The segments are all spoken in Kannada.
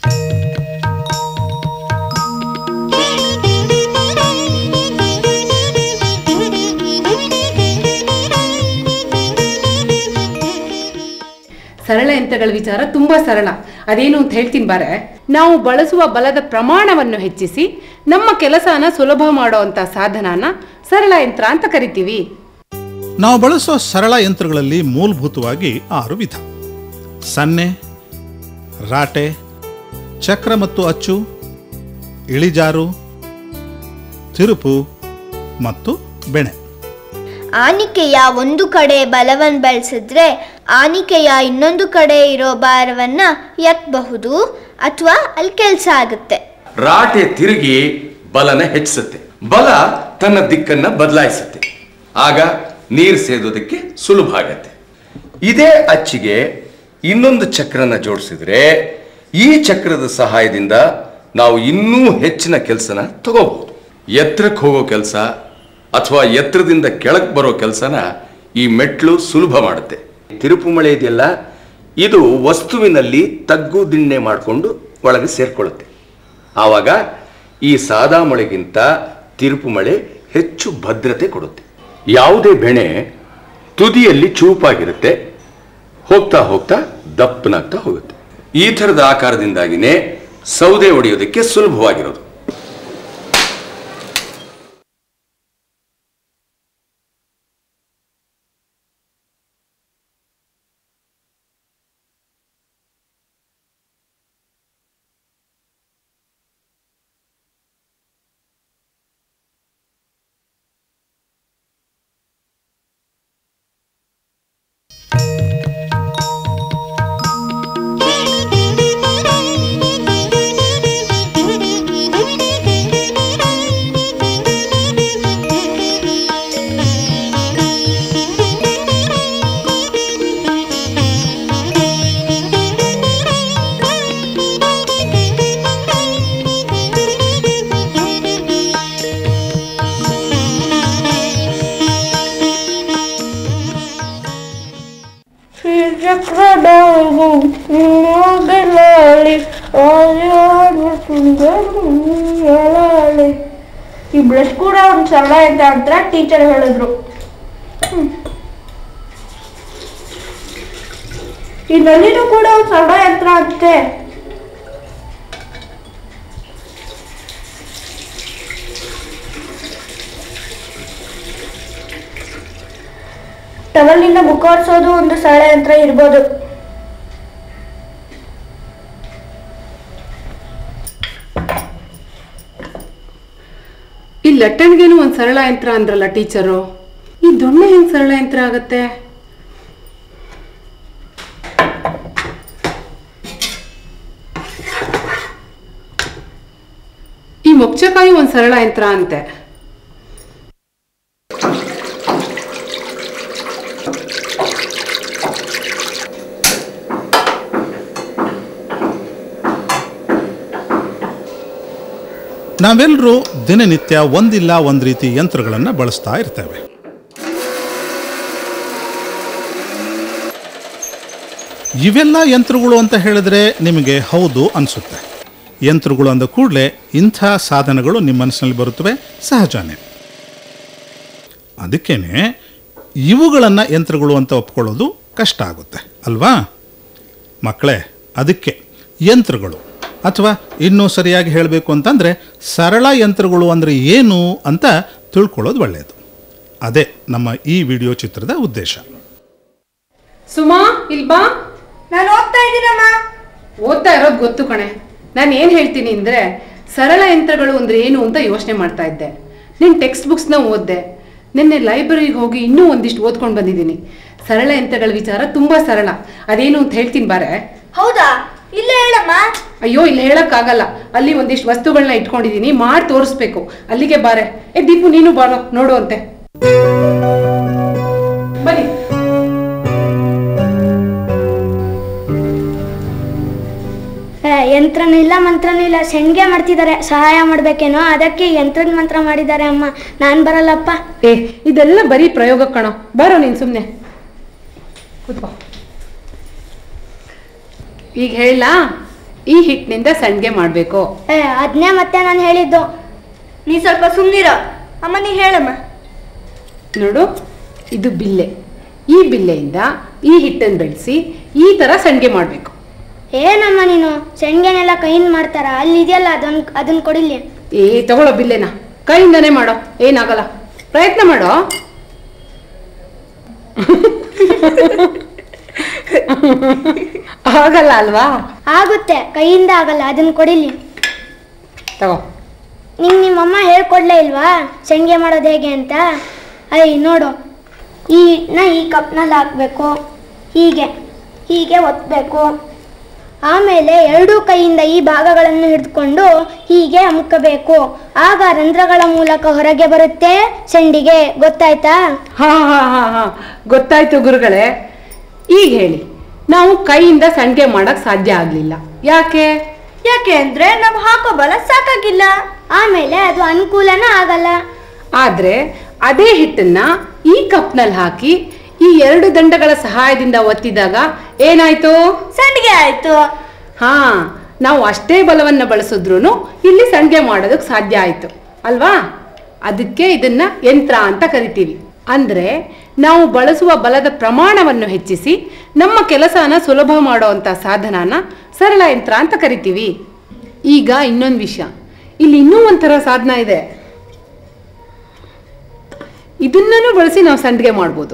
ಸರಳ ಯಂತ್ರಗಳ ವಿಚಾರ ತುಂಬಾ ಸರಳ ಅದೇನು ಅಂತ ಹೇಳ್ತೀನಿ ಬಾರೆ ನಾವು ಬಳಸುವ ಬಲದ ಪ್ರಮಾಣವನ್ನು ಹೆಚ್ಚಿಸಿ ನಮ್ಮ ಕೆಲಸನ ಸುಲಭ ಮಾಡುವಂತ ಸಾಧನನ ಸರಳ ಯಂತ್ರ ಅಂತ ಕರಿತೀವಿ ನಾವು ಬಳಸೋ ಸರಳ ಯಂತ್ರಗಳಲ್ಲಿ ಮೂಲಭೂತವಾಗಿ ಆರು ವಿಧ ಸನ್ನೆ ರಾಟೆ ಚಕ್ರ ಮತ್ತು ಅಚ್ಚು ಇಳಿಜಾರು ತಿರುಪು ಮತ್ತು ಬೆಣೆ ಆನಿಕೆಯ ಒಂದು ಕಡೆ ಬಲವನ್ನು ಬಳಸಿದ್ರೆ ಆನಿಕೆಯ ಇನ್ನೊಂದು ಕಡೆ ಇರೋ ಭಾರವನ್ನ ಎತ್ತಬಹುದು ಅಥವಾ ಅಲ್ಲಿ ಕೆಲಸ ಆಗುತ್ತೆ ರಾಟೆ ತಿರುಗಿ ಬಲನ ಹೆಚ್ಚಿಸುತ್ತೆ ಬಲ ತನ್ನ ದಿಕ್ಕನ್ನ ಬದಲಾಯಿಸುತ್ತೆ ಆಗ ನೀರು ಸೇದೋದಕ್ಕೆ ಸುಲಭ ಆಗತ್ತೆ ಇದೇ ಅಚ್ಚಿಗೆ ಇನ್ನೊಂದು ಚಕ್ರನ ಜೋಡಿಸಿದ್ರೆ ಈ ಚಕ್ರದ ಸಹಾಯದಿಂದ ನಾವು ಇನ್ನೂ ಹೆಚ್ಚಿನ ಕೆಲಸನ ತಗೋಬಹುದು ಎತ್ತರಕ್ಕೆ ಹೋಗೋ ಕೆಲಸ ಅಥವಾ ಎತ್ತರದಿಂದ ಕೆಳಗೆ ಬರೋ ಕೆಲಸನ ಈ ಮೆಟ್ಲು ಸುಲಭ ಮಾಡುತ್ತೆ ತಿರುಪು ಮಳೆ ಇದೆಯಲ್ಲ ಇದು ವಸ್ತುವಿನಲ್ಲಿ ತಗ್ಗು ದಿಣ್ಣೆ ಮಾಡಿಕೊಂಡು ಒಳಗೆ ಸೇರ್ಕೊಳ್ಳುತ್ತೆ ಆವಾಗ ಈ ಸಾದಾ ಮಳೆಗಿಂತ ತಿರುಪು ಮಳೆ ಹೆಚ್ಚು ಭದ್ರತೆ ಕೊಡುತ್ತೆ ಯಾವುದೇ ಬೆಣೆ ತುದಿಯಲ್ಲಿ ಚೂಪಾಗಿರುತ್ತೆ ಹೋಗ್ತಾ ಹೋಗ್ತಾ ದಪ್ಪನಾಗ್ತಾ ಹೋಗುತ್ತೆ ಈ ಥರದ ಆಕಾರದಿಂದಾಗಿನೇ ಸೌದೆ ಒಡೆಯೋದಕ್ಕೆ ಸುಲಭವಾಗಿರೋದು ಈ ಬ್ರಷ್ ಕೂಡ ಒಂದು ಸರಳ ಅಂತ ಅಂತ ಟೀಚರ್ ಹೇಳಿದ್ರು ಹ್ಮ್. ಈ ನಲ್ಲಿನೂ ಕೂಡ ಒಂದು ಸರಳ ಯಂತ್ರ ಅಂತೆ ಟವಲ್ನಿಂದ ಮುಖ ಒರೆಸೋದು ಒಂದು ಸರಳ ಯಂತ್ರ ಇರ್ಬೋದು ಈ ಲಟ್ಟಣಿಗೆನೂ ಒಂದು ಸರಳ ಯಂತ್ರ ಅಂದ್ರಲ್ಲ ಟೀಚರು ಈ ದೊಣ್ಣೆ ಹೆಂಗ್ ಸರಳ ಯಂತ್ರ ಆಗತ್ತೆ ಈ ಮೊಗ್ಚಕಾಯಿ ಒಂದು ಸರಳ ಯಂತ್ರ ಅಂತೆ ನಾವೆಲ್ಲರೂ ದಿನನಿತ್ಯ ಒಂದಿಲ್ಲ ಒಂದು ರೀತಿ ಯಂತ್ರಗಳನ್ನು ಬಳಸ್ತಾ ಇರ್ತೇವೆ ಇವೆಲ್ಲ ಯಂತ್ರಗಳು ಅಂತ ಹೇಳಿದ್ರೆ ನಿಮಗೆ ಹೌದು ಅನಿಸುತ್ತೆ ಯಂತ್ರಗಳು ಅಂದ ಕೂಡಲೇ ಇಂಥ ಸಾಧನಗಳು ನಿಮ್ಮ ಮನಸ್ಸಿನಲ್ಲಿ ಬರುತ್ತವೆ ಸಹಜನೇ ಅದಕ್ಕೇನೆ ಇವುಗಳನ್ನು ಯಂತ್ರಗಳು ಅಂತ ಒಪ್ಕೊಳ್ಳೋದು ಕಷ್ಟ ಆಗುತ್ತೆ ಅಲ್ವಾ ಮಕ್ಕಳೇ ಅದಕ್ಕೆ ಯಂತ್ರಗಳು ಅಥವಾ ಇನ್ನೂ ಸರಿಯಾಗಿ ಹೇಳಬೇಕು ಅಂತಂದರೆ ಸರಳ ಯಂತ್ರಗಳು ಅಂದರೆ ಏನು ಅಂತ ತಿಳ್ಕೊಳ್ಳೋದು ಒಳ್ಳೆಯದು ಅದೇ ನಮ್ಮ ಈ ವಿಡಿಯೋ ಚಿತ್ರದ ಉದ್ದೇಶ ಸುಮಾ ಇಲ್ಬಾ ನಾನು ಓದ್ತಾ ಇದ್ದೀನಮ್ಮ ಓದ್ತಾ ಇರೋದು ಗೊತ್ತು ಕಣೆ ನಾನು ಏನು ಹೇಳ್ತೀನಿ ಅಂದರೆ ಸರಳ ಯಂತ್ರಗಳು ಅಂದ್ರೆ ಏನು ಅಂತ ಯೋಚನೆ ಮಾಡ್ತಾ ಇದ್ದೆ ನಿನ್ನ ಟೆಕ್ಸ್ಟ್ ಬುಕ್ಸ್ನ ಓದಿದೆ ನಿನ್ನೆ ಲೈಬ್ರರಿಗೆ ಹೋಗಿ ಇನ್ನೂ ಒಂದಿಷ್ಟು ಓದ್ಕೊಂಡು ಬಂದಿದ್ದೀನಿ ಸರಳ ಯಂತ್ರಗಳ ವಿಚಾರ ತುಂಬ ಸರಳ ಅದೇನು ಅಂತ ಹೇಳ್ತೀನಿ ಬಾರೆ ಹೌದಾ ಇಲ್ಲೇ ಹೇಳಮ್ಮ ಅಯ್ಯೋ ಇಲ್ಲಿ ಹೇಳಕ್ಕಾಗಲ್ಲ ಅಲ್ಲಿ ಒಂದಿಷ್ಟು ವಸ್ತುಗಳನ್ನ ಇಟ್ಕೊಂಡಿದ್ದೀನಿ ಮಾಡಿ ತೋರಿಸ್ಬೇಕು ಅಲ್ಲಿಗೆ ಬಾರೆ ಏ ದೀಪು ನೀನು ಬಾರೋ ನೋಡು ಅಂತೆ ಬನ್ನಿ ಯಂತ್ರನೂ ಇಲ್ಲ ಮಂತ್ರನೂ ಇಲ್ಲ ಸೆಣ್ಗೆ ಮಾಡ್ತಿದ್ದಾರೆ ಸಹಾಯ ಮಾಡ್ಬೇಕೇನೋ ಅದಕ್ಕೆ ಯಂತ್ರದ ಮಂತ್ರ ಮಾಡಿದ್ದಾರೆ ಅಮ್ಮ ನಾನು ಬರಲ್ಲಪ್ಪ ಏ ಇದೆಲ್ಲ ಬರೀ ಪ್ರಯೋಗ ಕಣೋ ಬಾರೋ ನೀನು ಸುಮ್ಮನೆ ಕೂತ್ಕೋ ಈಗ ಹೇಳಲಾ ಈ ಹಿಟ್ಟಿನಿಂದ ಸಂಡಿಗೆ ಮಾಡಬೇಕು ಏ ಅದನ್ನೇ ಮತ್ತೆ ನಾನು ಹೇಳಿದ್ದು ನೀ ಸ್ವಲ್ಪ ಸುಮ್ಮನಿರ ಅಮ್ಮ ನೀ ಹೇಳಮ್ಮ ನೋಡು ಇದು ಬಿಲ್ಲೆ ಈ ಬಿಲ್ಲೆಯಿಂದ ಈ ಹಿಟ್ಟನ್ನು ಬೆಳೆಸಿ ಈ ಥರ ಸಂಡಿಗೆ ಮಾಡಬೇಕು ಏನಮ್ಮ ನೀನು ಸೆಣ್ಗೆನೆಲ್ಲ ಕೈಯಿಂದ ಮಾಡ್ತಾರ ಅಲ್ಲಿ ಇದೆಯಲ್ಲ ಅದನ್ನ ಅದನ್ನ ಕೊಡಿಲಿ ಏ ತಗೊಳ್ಳೋ ಬಿಲ್ಲೆನ ಕೈಯಿಂದನೇ ಮಾಡೋ ಏನಾಗಲ್ಲ ಪ್ರಯತ್ನ ಮಾಡೋ ಆಗಲ್ಲ ಅಲ್ವಾ ಆಗುತ್ತೆ ಕೈಯಿಂದ ಆಗಲ್ಲ ಅದನ್ನ ಕೊಡಿಲಿ ತಗೋ ನಿಂಗೆ ನಿಮ್ಮಮ್ಮ ಹೇಳ್ಕೊಡ್ಲೇ ಇಲ್ವಾ ಸೆಣ್ಗೆ ಮಾಡೋದು ಹೇಗೆ ಅಂತ ಅಯ್ಯ ನೋಡು ಈ ಹಿಟ್ಟನ್ನ ಈ ಕಪ್ನಲ್ಲಿ ಹಾಕಬೇಕು ಹೀಗೆ ಹೀಗೆ ಒತ್ತಬೇಕು ಆಮೇಲೆ ಎರಡೂ ಕೈಯಿಂದ ಈ ಭಾಗಗಳನ್ನು ಹಿಡಿದುಕೊಂಡು ಹೀಗೆ ಅಮ್ಕಬೇಕು ಆಗ ರಂಧ್ರಗಳ ಮೂಲಕ ಹೊರಗೆ ಬರುತ್ತೆ ಸೆಂಡಿಗೆ ಗೊತ್ತಾಯ್ತಾ ಹಾ ಹಾ ಹಾ ಹಾ ಗೊತ್ತಾಯ್ತು ಗುರುಗಳೇ ಈಗ ಹೇಳಿ ನಾವು ಕೈಯಿಂದ ಸಂಡಿಗೆ ಮಾಡಕ್ ಸಾಧ್ಯ ಆಗ್ಲಿಲ್ಲ ಯಾಕೆ ಯಾಕೆ ಅಂದ್ರೆ ನಾವು ಹಾಕೋ ಬಲ ಸಾಕಾಗಿಲ್ಲ ಆಮೇಲೆ ಅದು ಅನುಕೂಲನ ಆಗಲ್ಲ ಆದ್ರೆ ಅದೇ ಹಿಟ್ಟನ್ನ ಈ ಕಪ್ನಲ್ಲಿ ಹಾಕಿ ಈ ಎರಡು ದಂಡಗಳ ಸಹಾಯದಿಂದ ಒತ್ತಿದಾಗ ಏನಾಯ್ತು ಸಂಡಿಗೆ ಆಯ್ತು ಹಾ ನಾವು ಅಷ್ಟೇ ಬಲವನ್ನ ಬಳಸಿದ್ರು ಇಲ್ಲಿ ಸಂಡಿಗೆ ಮಾಡೋದಕ್ಕೆ ಸಾಧ್ಯ ಆಯ್ತು ಅಲ್ವಾ ಅದಕ್ಕೆ ಇದನ್ನ ಯಂತ್ರ ಅಂತ ಕರಿತೀವಿ ಅಂದ್ರೆ ನಾವು ಬಳಸುವ ಬಲದ ಪ್ರಮಾಣವನ್ನು ಹೆಚ್ಚಿಸಿ ನಮ್ಮ ಕೆಲಸನ ಸುಲಭ ಮಾಡುವಂತ ಸಾಧನನ ಸರಳ ಯಂತ್ರ ಅಂತ ಕರಿತೀವಿ ಈಗ ಇನ್ನೊಂದು ವಿಷಯ ಇಲ್ಲಿ ಇನ್ನೂ ಒಂಥರ ಸಾಧನ ಇದೆ ಇದನ್ನೂ ಬಳಸಿ ನಾವು ಸಂಡಿಗೆ ಮಾಡ್ಬೋದು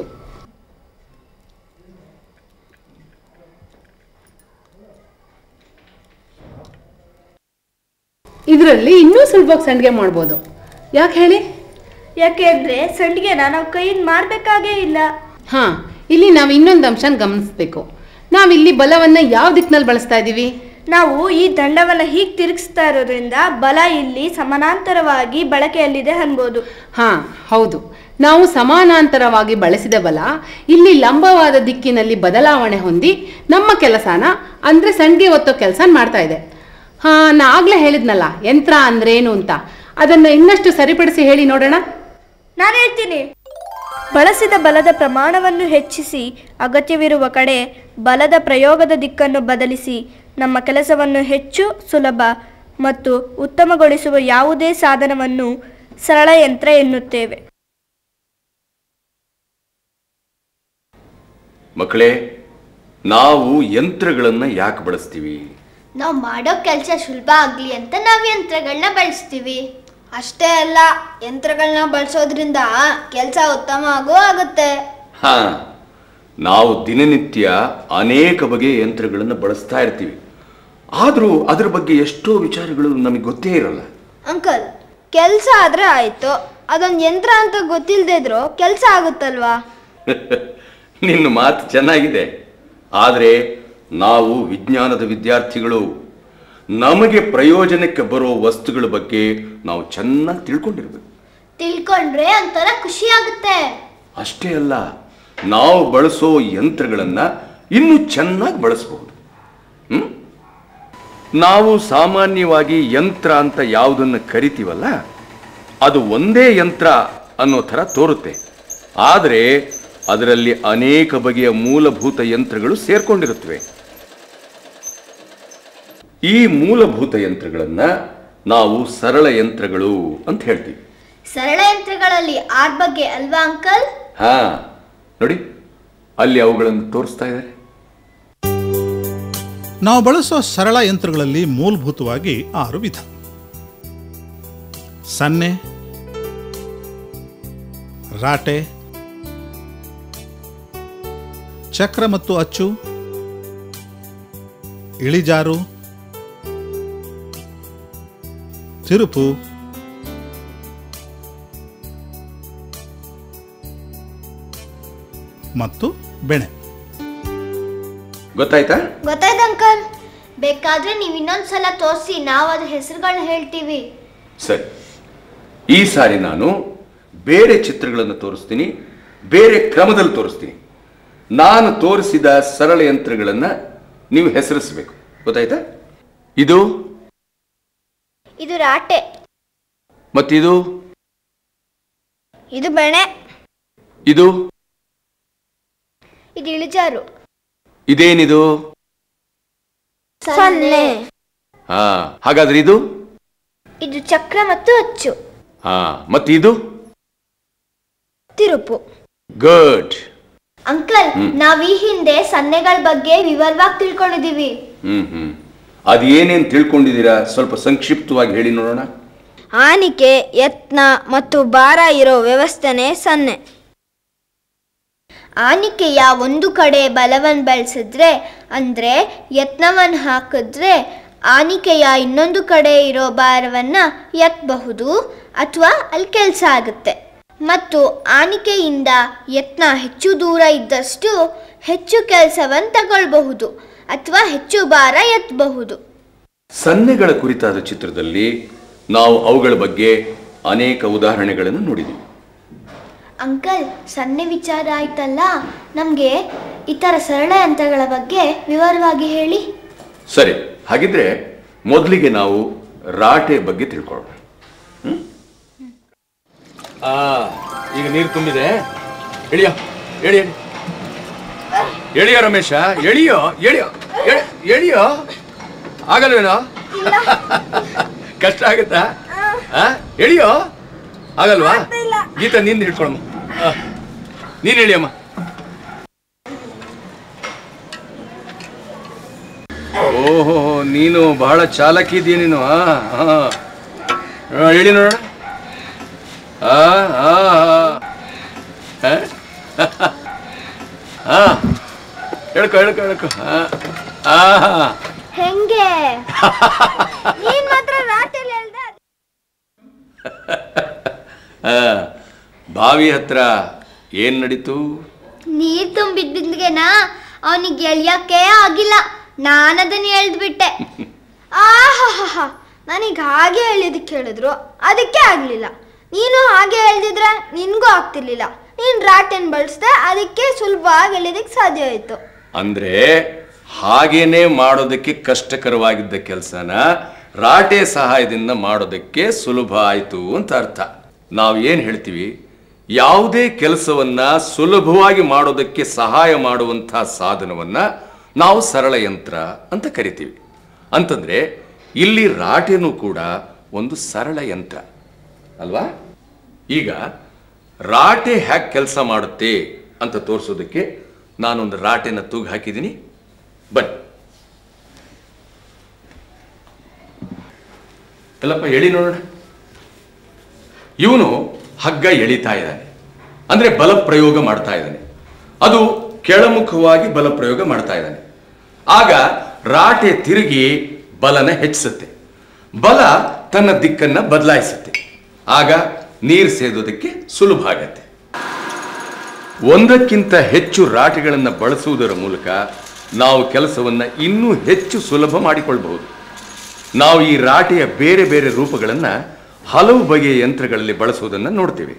ಇದರಲ್ಲಿ ಇನ್ನೂ ಸುಲಭವಾಗಿ ಸಂಡಿಗೆ ಮಾಡ್ಬೋದು ಯಾಕೆ ಹೇಳಿ ಯಾಕೆ ಅಂದ್ರೆ ಸಂಡಿಗೆನ ನಾವು ಕೈಯಿಂದ ಮಾಡ್ಬೇಕಾಗೇ ಇಲ್ಲ ಹಾ ಇಲ್ಲಿ ನಾವು ಇನ್ನೊಂದು ಅಂಶನ ಗಮನಿಸ್ಬೇಕು ನಾವಿಲ್ಲಿ ಬಲವನ್ನ ಯಾವ ದಿಕ್ಕಿನಲ್ಲಿ ಬಳಸ್ತಾ ಇದ್ದೀವಿ ನಾವು ಈ ದಂಡವನ್ನ ಹೀಗೆ ತಿರುಗಿಸ್ತಾ ಇರೋದ್ರಿಂದ ಬಲ ಇಲ್ಲಿ ಸಮಾನಾಂತರವಾಗಿ ಬಳಕೆಯಲ್ಲಿದೆ ಅನ್ಬೋದು ಹಾ ಹೌದು ನಾವು ಸಮಾನಾಂತರವಾಗಿ ಬಳಸಿದ ಬಲ ಇಲ್ಲಿ ಲಂಬವಾದ ದಿಕ್ಕಿನಲ್ಲಿ ಬದಲಾವಣೆ ಹೊಂದಿ ನಮ್ಮ ಕೆಲಸನ ಅಂದ್ರೆ ಸಂಡಿಗೆ ಒತ್ತೋ ಕೆಲಸ ಮಾಡ್ತಾ ಇದೆ ಹಾ ನಾ ಆಗ್ಲೇ ಹೇಳಿದ್ನಲ್ಲ ಯಂತ್ರ ಅಂದ್ರೇನು ಅಂತ ಅದನ್ನ ಇನ್ನಷ್ಟು ಸರಿಪಡಿಸಿ ಹೇಳಿ ನೋಡೋಣ ನಾನು ಹೇಳ್ತೀನಿ ಬಳಸಿದ ಬಲದ ಪ್ರಮಾಣವನ್ನು ಹೆಚ್ಚಿಸಿ ಅಗತ್ಯವಿರುವ ಕಡೆ ಬಲದ ಪ್ರಯೋಗದ ದಿಕ್ಕನ್ನು ಬದಲಿಸಿ ನಮ್ಮ ಕೆಲಸವನ್ನು ಹೆಚ್ಚು ಸುಲಭ ಮತ್ತು ಉತ್ತಮಗೊಳಿಸುವ ಯಾವುದೇ ಸಾಧನವನ್ನು ಸರಳ ಯಂತ್ರ ಎನ್ನುತ್ತೇವೆ ಮಕ್ಕಳೇ ನಾವು ಯಂತ್ರಗಳನ್ನ ಯಾಕೆ ಬಳಸ್ತೀವಿ ನಾವು ಮಾಡೋ ಕೆಲಸ ಸುಲಭ ಆಗಲಿ ಅಂತ ನಾವು ಯಂತ್ರಗಳನ್ನ ಬಳಸ್ತೀವಿ ಅಷ್ಟೇ ಅಲ್ಲ ಯಂತ್ರಗಳನ್ನ ಬಳಸೋದ್ರಿಂದ ಕೆಲಸ ಉತ್ತಮವಾಗೂ ಆಗುತ್ತೆ ಹಾ ನಾವು ದಿನನಿತ್ಯ ಅನೇಕ ಬಗೆಯ ಯಂತ್ರಗಳನ್ನು ಬಳಸ್ತಾ ಇರ್ತೀವಿ ಆದರೂ ಅದ್ರ ಬಗ್ಗೆ ಎಷ್ಟೋ ವಿಚಾರಗಳು ನಮಗೆ ಗೊತ್ತೇ ಇರಲ್ಲ ಅಂಕಲ್ ಕೆಲಸ ಆದ್ರೆ ಆಯ್ತು ಅದೊಂದು ಯಂತ್ರ ಅಂತ ಗೊತ್ತಿಲ್ಲದೆ ಇದ್ರು ಕೆಲಸ ಆಗುತ್ತಲ್ವಾ ನಿನ್ನ ಮಾತು ಚೆನ್ನಾಗಿದೆ ಆದರೆ ನಾವು ವಿಜ್ಞಾನದ ವಿದ್ಯಾರ್ಥಿಗಳು ನಮಗೆ ಪ್ರಯೋಜನಕ್ಕೆ ಬರೋ ವಸ್ತುಗಳ ಬಗ್ಗೆ ನಾವು ಚೆನ್ನಾಗಿ ತಿಳ್ಕೊಂಡಿರ್ಬೇಕು ತಿಳ್ಕೊಂಡ್ರೆ ಒಂಥರ ಖುಷಿ ಆಗುತ್ತೆ ಅಷ್ಟೇ ಅಲ್ಲ ನಾವು ಬಳಸೋ ಯಂತ್ರಗಳನ್ನ ಇನ್ನೂ ಚೆನ್ನಾಗಿ ಬಳಸಬಹುದು ಹ್ಮ್? ನಾವು ಸಾಮಾನ್ಯವಾಗಿ ಯಂತ್ರ ಅಂತ ಯಾವುದನ್ನು ಕರಿತೀವಲ್ಲ ಅದು ಒಂದೇ ಯಂತ್ರ ಅನ್ನೋ ಥರ ತೋರುತ್ತೆ ಆದರೆ ಅದರಲ್ಲಿ ಅನೇಕ ಬಗೆಯ ಮೂಲಭೂತ ಯಂತ್ರಗಳು ಸೇರ್ಕೊಂಡಿರುತ್ತವೆ ಈ ಮೂಲಭೂತ ಯಂತ್ರಗಳನ್ನ ನಾವು ಸರಳ ಯಂತ್ರಗಳು ಅಂತ ಹೇಳ್ತೀವಿ ಸರಳ ಯಂತ್ರಗಳಲ್ಲಿ ಆರ್ ಬಗ್ಗೆ ಅಲ್ವಾ ಅಂಕಲ್ ಹಾ ನೋಡಿ ಅಲ್ಲಿ ಅವುಗಳನ್ನು ತೋರಿಸ್ತಾ ಇದ್ದಾರೆ ನಾವು ಬಳಸೋ ಸರಳ ಯಂತ್ರಗಳಲ್ಲಿ ಮೂಲಭೂತವಾಗಿ ಆರು ವಿಧ ಸನ್ನೆ ರಾಟೆ ಚಕ್ರ ಮತ್ತು ಅಚ್ಚು ಇಳಿಜಾರು ತಿರುಪು ಮತ್ತು ಬೆಣೆ ಗೊತ್ತಾಯ್ತಾ ಗೊತ್ತಾಯ್ತು ಅಂಕಲ್ ಬೇಕಾದ್ರೆ ನೀವು ಇನ್ನೊಂದ್ಸಲ ತೋರಿಸಿ ನಾವು ಅದ್ರ ಹೆಸರುಗಳನ್ನ ಹೇಳ್ತೀವಿ ಸರಿ ಈ ಸಾರಿ ನಾನು ಬೇರೆ ಚಿತ್ರಗಳನ್ನು ತೋರಿಸ್ತೀನಿ ಬೇರೆ ಕ್ರಮದಲ್ಲಿ ತೋರಿಸ್ತೀನಿ ನಾನು ತೋರಿಸಿದ ಸರಳ ಯಂತ್ರಗಳನ್ನು ನೀವು ಹೆಸರಿಸಬೇಕು ಗೊತ್ತಾಯ್ತಾ ಇದು ಇದು ರಾಟೆ ಮತ್ತಿದು ಇದು ಬೆಣೆ ಇದು ಇದು ಇಳಿಜಾರು ಇದೇನಿದು ಸೊನ್ನೆ ಹಾ ಹಾಗಾದ್ರೆ ಇದು ಇದು ಚಕ್ರ ಮತ್ತು ಅಚ್ಚು ಹಾ ಮತ್ತೆ ಇದು ತಿರುಪು ಗುಡ್ ಅಂಕಲ್ ನಾವ್ ಈ ಹಿಂದೆ ಸನ್ನೆಗಳ ಬಗ್ಗೆ ವಿವರವಾಗಿ ತಿಳ್ಕೊಂಡಿದೀವಿ ಹ್ಮ್ ಹ್ಮ್ ಅದು ಏನೇನು ತಿಳ್ಕೊಂಡಿದ್ದೀರಾ ಸ್ವಲ್ಪ ಸಂಕ್ಷಿಪ್ತವಾಗಿ ಹೇಳಿ ನೋಡೋಣ ಆನಿಕೆ ಯತ್ನ ಮತ್ತು ಭಾರ ಇರೋ ವ್ಯವಸ್ಥೆನೇ ಸನ್ನೆ ಆನಿಕೆಯ ಒಂದು ಕಡೆ ಬಲವನ್ ಬೆಳೆಸಿದ್ರೆ ಅಂದ್ರೆ ಯತ್ನವನ್ ಹಾಕಿದ್ರೆ ಆನಿಕೆಯ ಇನ್ನೊಂದು ಕಡೆ ಇರೋ ಭಾರವನ್ನ ಎತ್ತಬಹುದು ಅಥವಾ ಅಲ್ಲಿ ಕೆಲಸ ಆಗುತ್ತೆ ಮತ್ತು ಆನಿಕೆಯಿಂದ ಯತ್ನ ಹೆಚ್ಚು ದೂರ ಇದ್ದಷ್ಟು ಹೆಚ್ಚು ಕೆಲಸವನ್ನು ತಗೊಳ್ಬಹುದು ಅಥವಾ ಹೆಚ್ಚು ಭಾರ ಎತ್ತಬಹುದು ಸನ್ನೆಗಳ ಕುರಿತಾದ ಚಿತ್ರದಲ್ಲಿ ನಾವು ಅವುಗಳ ಬಗ್ಗೆ ಅನೇಕ ಉದಾಹರಣೆಗಳನ್ನು ನೋಡಿದ್ದೀವಿ ಅಂಕಲ್ ಸನ್ನೆ ವಿಚಾರ ಆಯ್ತಲ್ಲ ನಮಗೆ ಈ ಥರ ಸರಳ ಯಂತ್ರಗಳ ಬಗ್ಗೆ ವಿವರವಾಗಿ ಹೇಳಿ ಸರಿ ಹಾಗಿದ್ರೆ ಮೊದಲಿಗೆ ನಾವು ರಾಟೆ ಬಗ್ಗೆ ತಿಳ್ಕೊಳ್ಳೋಣ ಹ್ಮ್? ಆ ಈಗ ನೀರು ತುಂಬಿದೆ ಎಳಿಯೋ ಎಳಿ ಎಳಿ ಎಳಿಯೋ ರಮೇಶ ಎಳಿಯೋ ಎಳಿಯೋ ಎಳಿ- ಎಳಿಯೋ ಆಗಲ್ವೇನೋ ಕಷ್ಟ ಆಗುತ್ತಾ ಆ? ಎಳಿಯೋ ಆಗಲ್ವಾ ಗೀತಾ ನೀನ್ ಹಿಡ್ಕೊಳಮ್ಮ ಆ. ನೀನ್ ಎಳಿಯಮ್ಮ ಓಹೋ ನೀನು ಬಹಳ ಚಾಲಕಿದ್ದೀಯ ನೀನು ಆ, ಆ. ಆ, ಹೇಳಿ ನೋಡೋಣ ಆ, ಆ, ಆ. ಆ. ಹೇಳ್ಕೊ ಹೇಳ್ಕೊ ಹೇಳ್ಕೊ ಆ, ಆ. ಹೆಂಗೆ ನೀನ್ ಮಾತ್ರ ರಾತ್ರಿ ಹೇಳ್ದೆ ಆ, ಬಾವಿ ಹತ್ರ ಏನ್ ನಡೀತು ನೀರ್ ತುಂಬಿದ್ದಿದ್ಗೆನಾ ಅವನಿಗೆ ಎಳ್ಯಕ್ಕೆ ಆಗಿಲ್ಲ ನಾನದನ್ನ ಎಳ್ದ್ಬಿಟ್ಟೆ ಆಹಾಹಾ ನನಗೆ ಹಾಗೆ ಹೇಳಿದಕ್ಕೆ ಹೇಳಿದ್ರು ಅದಕ್ಕೆ ಆಗಲಿಲ್ಲ ನೀನು ಹಾಗೆ ಹೇಳ್ದಿದ್ರೆ ನಿನಗೂ ಆಗ್ತಿರ್ಲಿಲ್ಲ ನೀನು ರಾಟೆನ್ ಬಳಸ್ದೆ ಅದಕ್ಕೆ ಸುಲಭವಾಗಿ ಎಳೆಯೋದಕ್ಕೆ ಸಾಧ್ಯ ಆಯಿತು ಅಂದ್ರೆ ಹಾಗೇನೆ ಮಾಡೋದಕ್ಕೆ ಕಷ್ಟಕರವಾಗಿದ್ದ ಕೆಲಸನ ರಾಟೆ ಸಹಾಯದಿಂದ ಮಾಡೋದಕ್ಕೆ ಸುಲಭ ಆಯಿತು ಅಂತ ಅರ್ಥ ನಾವು ಏನು ಹೇಳ್ತೀವಿ ಯಾವುದೇ ಕೆಲಸವನ್ನ ಸುಲಭವಾಗಿ ಮಾಡೋದಕ್ಕೆ ಸಹಾಯ ಮಾಡುವಂತಹ ಸಾಧನವನ್ನ ನಾವು ಸರಳ ಯಂತ್ರ ಅಂತ ಕರಿತೀವಿ ಅಂತಂದ್ರೆ ಇಲ್ಲಿ ರಾಟೆನೂ ಕೂಡ ಒಂದು ಸರಳ ಯಂತ್ರ ಅಲ್ವಾ ಈಗ ರಾಟೆ ಹ್ಯಾಕ್ ಕೆಲಸ ಮಾಡುತ್ತೆ ಅಂತ ತೋರಿಸೋದಕ್ಕೆ ನಾನೊಂದು ರಾಟೆನ ತೂಗು ಹಾಕಿದ್ದೀನಿ ಬನ್ನಿ ಎಲ್ಲಪ್ಪ ಎಳಿ ನೋಡೋಣ ಇವನು ಹಗ್ಗ ಎಳಿತಾ ಇದ್ದಾನೆ ಅಂದ್ರೆ ಬಲ ಪ್ರಯೋಗ ಮಾಡ್ತಾ ಇದ್ದಾನೆ ಅದು ಕೆಳಮುಖವಾಗಿ ಬಲ ಪ್ರಯೋಗ ಮಾಡ್ತಾ ಇದ್ದಾನೆ ಆಗ ರಾಟೆ ತಿರುಗಿ ಬಲನ ಹೆಚ್ಚಿಸುತ್ತೆ ಬಲ ತನ್ನ ದಿಕ್ಕನ್ನ ಬದಲಾಯಿಸುತ್ತೆ ಆಗ ನೀರು ಸೇದೋದಕ್ಕೆ ಸುಲಭ ಆಗತ್ತೆ ಒಂದಕ್ಕಿಂತ ಹೆಚ್ಚು ರಾಟೆಗಳನ್ನು ಬಳಸುವುದರ ಮೂಲಕ ನಾವು ಕೆಲಸವನ್ನು ಇನ್ನೂ ಹೆಚ್ಚು ಸುಲಭ ಮಾಡಿಕೊಳ್ಬಹುದು ನಾವು ಈ ರಾಟೆಯ ಬೇರೆ ಬೇರೆ ರೂಪಗಳನ್ನು ಹಲವು ಬಗೆಯ ಯಂತ್ರಗಳಲ್ಲಿ ಬಳಸುವುದನ್ನು ನೋಡ್ತೀವಿ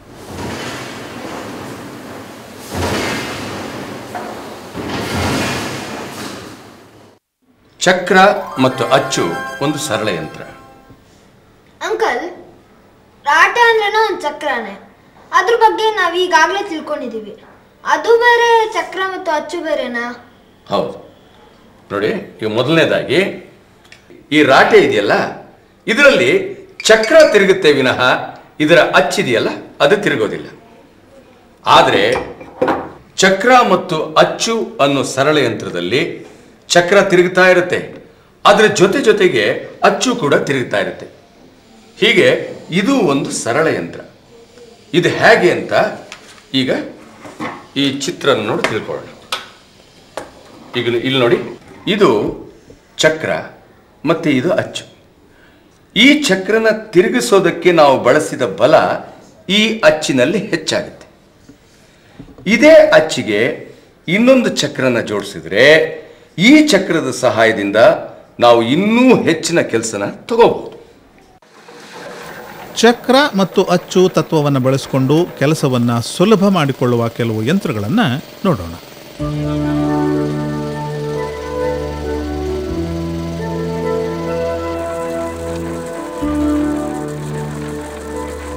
ಚಕ್ರ ಮತ್ತು ಅಚ್ಚು ಒಂದು ಸರಳ ಯಂತ್ರ ಅಂಕಲ್ ರಾಟೆ ಅಂದ್ರೇನೋ ಒಂದು ಚಕ್ರನೇ ಅದ್ರ ಬಗ್ಗೆ ನಾವು ಈಗಾಗಲೇ ತಿಳ್ಕೊಂಡಿದ್ದೀವಿ ಅದು ಬೇರೆ ಚಕ್ರ ಮತ್ತು ಅಚ್ಚು ಬೇರೆನಾ ಹೌದು ನೋಡಿ ಈಗ ಮೊದಲನೇದಾಗಿ ಈ ರಾಟೆ ಇದೆಯಲ್ಲ ಇದರಲ್ಲಿ ಚಕ್ರ ತಿರುಗುತ್ತೆ ವಿನಃ ಇದರ ಅಚ್ಚಿದೆಯಲ್ಲ ಅದು ತಿರುಗೋದಿಲ್ಲ ಆದರೆ ಚಕ್ರ ಮತ್ತು ಅಚ್ಚು ಅನ್ನೋ ಸರಳ ಯಂತ್ರದಲ್ಲಿ ಚಕ್ರ ತಿರುಗ್ತಾ ಇರುತ್ತೆ ಅದರ ಜೊತೆ ಜೊತೆಗೆ ಅಚ್ಚು ಕೂಡ ತಿರುಗ್ತಾ ಇರುತ್ತೆ ಹೀಗೆ ಇದು ಒಂದು ಸರಳ ಯಂತ್ರ ಇದು ಹೇಗೆ ಅಂತ ಈಗ ಈ ಚಿತ್ರ ನೋಡಿ ತಿಳ್ಕೊಳ್ಳೋಣ ಈಗ ಇಲ್ಲಿ ನೋಡಿ ಇದು ಚಕ್ರ ಮತ್ತೆ ಇದು ಅಚ್ಚು ಈ ಚಕ್ರನ ತಿರುಗಿಸೋದಕ್ಕೆ ನಾವು ಬಳಸಿದ ಬಲ ಈ ಅಚ್ಚಿನಲ್ಲಿ ಹೆಚ್ಚಾಗುತ್ತೆ ಇದೇ ಅಚ್ಚಿಗೆ ಇನ್ನೊಂದು ಚಕ್ರನ ಜೋಡಿಸಿದ್ರೆ ಈ ಚಕ್ರದ ಸಹಾಯದಿಂದ ನಾವು ಇನ್ನೂ ಹೆಚ್ಚಿನ ಕೆಲಸನ ತಗೋಬಹುದು ಚಕ್ರ ಮತ್ತು ಅಚ್ಚು ತತ್ವವನ್ನು ಬಳಸಿಕೊಂಡು ಕೆಲಸವನ್ನು ಸುಲಭ ಮಾಡಿಕೊಳ್ಳುವ ಕೆಲವು ಯಂತ್ರಗಳನ್ನು ನೋಡೋಣ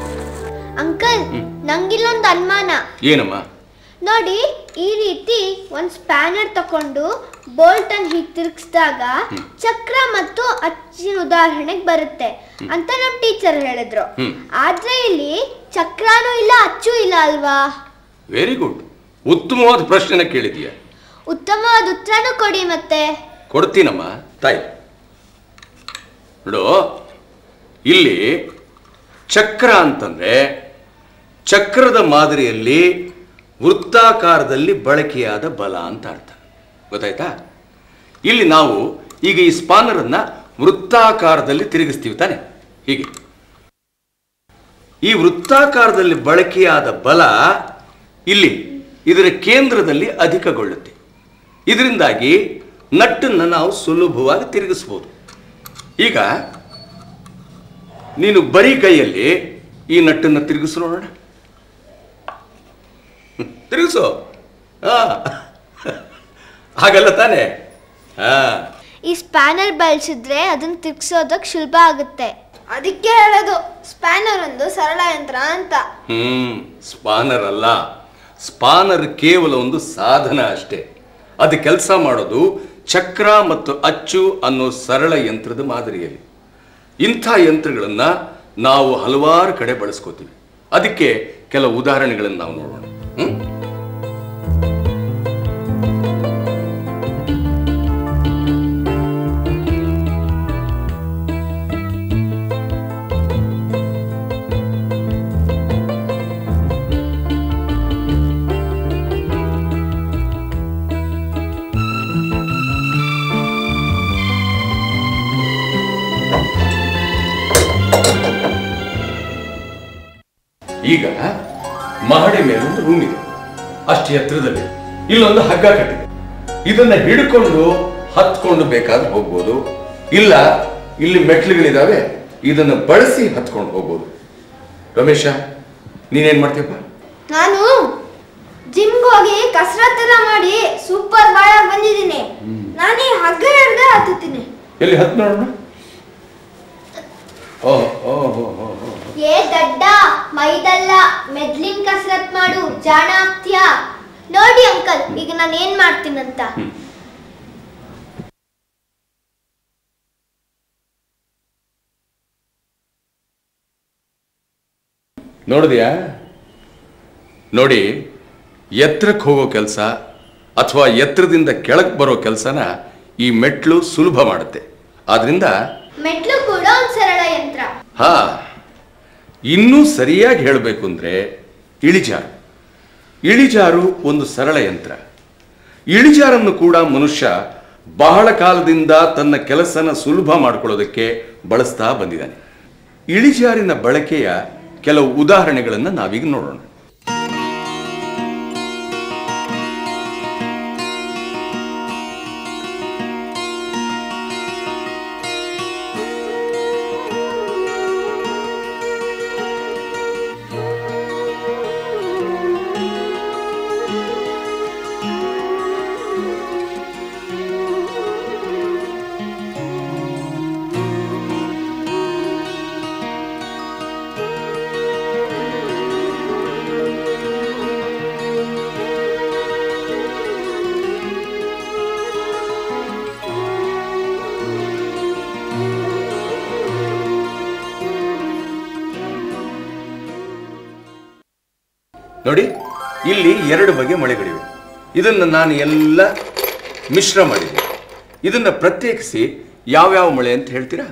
ಅಂಕಲ್ ನಂಗಿಲ್ಲೊಂದು ಅನುಮಾನ ಏನಮ್ಮ ನೋಡಿ ಈ ರೀತಿ ಒಂದು ಸ್ಪ್ಯಾನರ್ ತಕೊಂಡು ಬೋಲ್ಟ್ ಅನ್ನು ಹೀಗೆ ತಿರುಗಿಸಿದಾಗ ಚಕ್ರ ಮತ್ತು ಅಚ್ಚಿನ ಉದಾಹರಣೆಗೆ ಬರುತ್ತೆ ಅಂತ ನಮ್ಮ ಟೀಚರ್ ಹೇಳಿದ್ರು ಹ್ಮ್. ಆದ್ರೆ ಇಲ್ಲಿ ಚಕ್ರನೂ ಇಲ್ಲ ಅಚ್ಚು ಇಲ್ಲ ಅಲ್ವಾ ವೆರಿ ಗುಡ್ ಉತ್ತಮವಾದ ಪ್ರಶ್ನೆನ ಕೇಳಿದೀಯ ಉತ್ತಮವಾದ ಉತ್ತರನೂ ಕೊಡಿ ಮತ್ತೆ ಕೊಡ್ತೀನಮ್ಮ ತಾಯಿ ನೋಡು ಇಲ್ಲಿ ಚಕ್ರ ಅಂತಂದ್ರೆ ಚಕ್ರದ ಮಾದರಿಯಲ್ಲಿ ವೃತ್ತಾಕಾರದಲ್ಲಿ ಬಳಕೆಯಾದ ಬಲ ಅಂತ ಅರ್ಥ ಗೊತ್ತಾಯ್ತಾ ಇಲ್ಲಿ ನಾವು ಈಗ ಈ ಸ್ಪಾನರನ್ನ ವೃತ್ತಾಕಾರದಲ್ಲಿ ತಿರುಗಿಸ್ತೀವಿ ತಾನೆ ಹೀಗೆ ಈ ವೃತ್ತಾಕಾರದಲ್ಲಿ ಬಳಕೆಯಾದ ಬಲ ಇಲ್ಲಿ ಇದರ ಕೇಂದ್ರದಲ್ಲಿ ಅಧಿಕಗೊಳ್ಳುತ್ತೆ ಇದರಿಂದಾಗಿ ನಟ್ಟನ್ನು ನಾವು ಸುಲಭವಾಗಿ ತಿರುಗಿಸ್ಬೋದು ಈಗ ನೀನು ಬರೀ ಕೈಯಲ್ಲಿ ಈ ನಟ್ಟನ್ನು ತಿರುಗಿಸು ನೋಡೋಣ ಹ್ಮ್, ತಿರುಗಿಸು ಹಾ ಹಾಗಲ್ಲ ತಾನೆ ಹಾ ಈ ಸ್ಪ್ಯಾನರ್ ಬಳಸಿದ್ರೆ ಅದನ್ನ ತಿರ್ಗ್ಸೋದಕ್ಕೆ ಸುಲಭ ಆಗುತ್ತೆ ಅದಕ್ಕೆ ಹೇಳೋದು ಸ್ಪ್ಯಾನರ್ ಒಂದು ಸರಳ ಯಂತ್ರ ಅಂತ ಹ್ಮ್ ಸ್ಪಾನರ್ ಅಲ್ಲ ಸ್ಪಾನರ್ ಕೇವಲ ಒಂದು ಸಾಧನ ಅಷ್ಟೇ ಅದು ಕೆಲಸ ಮಾಡೋದು ಚಕ್ರ ಮತ್ತು ಅಚ್ಚು ಅನ್ನೋ ಸರಳ ಯಂತ್ರದ ಮಾದರಿಯಲ್ಲಿ ಇಂಥ ಯಂತ್ರಗಳನ್ನ ನಾವು ಹಲವಾರು ಕಡೆ ಬಳಸ್ಕೋತೀವಿ ಅದಕ್ಕೆ ಕೆಲವು ಉದಾಹರಣೆಗಳನ್ನು ನಾವು ನೋಡೋಣ ಹ್ಮ್ ಈಗ ಮಹಡಿ ಮೇಲೊಂದು ರೂಮ್ ಇದೆ ಅಷ್ಟು ಎತ್ತರದಲ್ಲಿ ಇಲ್ಲೊಂದು ಹಗ್ಗ ಕಟ್ಟಿದೆ ಇದನ್ನ ಹಿಡ್ಕೊಂಡು ಹತ್ಕೊಂಡು ಬೇಕಾದ್ರೆ ಹೋಗ್ಬೋದು ಇಲ್ಲ ಇಲ್ಲಿ ಮೆಟ್ಲುಗಳಿದಾವೆ ಇದನ್ನ ಬಳಸಿ ಹತ್ಕೊಂಡು ಹೋಗ್ಬೋದು ರಮೇಶ ನೀನೇನ್ ಮಾಡ್ತೀಯಪ್ಪ ನಾನು ಜಿಮ್ಗೆ ಹೋಗಿ ಕಸರತ್ ಎಲ್ಲ ಮಾಡಿ ಸೂಪರ್ ಬಾಳಾಗಿ ಬಂದಿದ್ದೀನಿ ನಾನು ಈ ಹಗ್ಗ ಹಿಡ್ದೆ ಹತ್ತುತ್ತೀನಿ ಎಲ್ಲಿ ಹತ್ ನೋಡೋಣ ಓ ಓ ಓ ಓ ಓ. ಏ ದಡ್ಡ ಮೈದಲ್ಲ ಮೆದ್ಲಿನ್ ಕಸರತ್ ಮಾಡು ಜಾಣ ಆಗ್ತೀಯಾ ನೋಡಿ ಅಂಕಲ್ ಈಗ ನಾನು ಏನ್ ಮಾಡ್ತೀನಂತ ನೋಡಿದ್ಯಾ ನೋಡಿ ಎತ್ತರಕ್ಕೆ ಹೋಗೋ ಕೆಲಸ ಅಥವಾ ಎತ್ತರದಿಂದ ಕೆಳಗೆ ಬರೋ ಕೆಲಸನ ಈ ಮೆಟ್ಲು ಸುಲಭ ಮಾಡುತ್ತೆ ಆದ್ರಿಂದ ಮೆಟ್ಲು ಕೂಡ ಒಂದ್ ಸರಳ ಯಂತ್ರ ಹಾ ಇನ್ನೂ ಸರಿಯಾಗಿ ಹೇಳಬೇಕು ಅಂದ್ರೆ ಇಳಿಜಾರು ಇಳಿಜಾರು ಒಂದು ಸರಳ ಯಂತ್ರ ಇಳಿಜಾರನ್ನು ಕೂಡ ಮನುಷ್ಯ ಬಹಳ ಕಾಲದಿಂದ ತನ್ನ ಕೆಲಸನ ಸುಲಭ ಮಾಡ್ಕೊಳ್ಳೋದಕ್ಕೆ ಬಳಸ್ತಾ ಬಂದಿದ್ದಾನೆ ಇಳಿಜಾರಿನ ಬಳಕೆಯ ಕೆಲವು ಉದಾಹರಣೆಗಳನ್ನು ನಾವೀಗ ನೋಡೋಣ ನೋಡಿ ಇಲ್ಲಿ ಎರಡು ಬಗೆ ಮಳೆಗಳಿವೆ ಇದನ್ನು ನಾನು ಎಲ್ಲ ಮಿಶ್ರ ಮಾಡಿದೆ ಇದನ್ನ ಪ್ರತ್ಯೇಕಿಸಿ ಯಾವ್ಯಾವ ಮಳೆ ಅಂತ ಹೇಳ್ತೀರಾ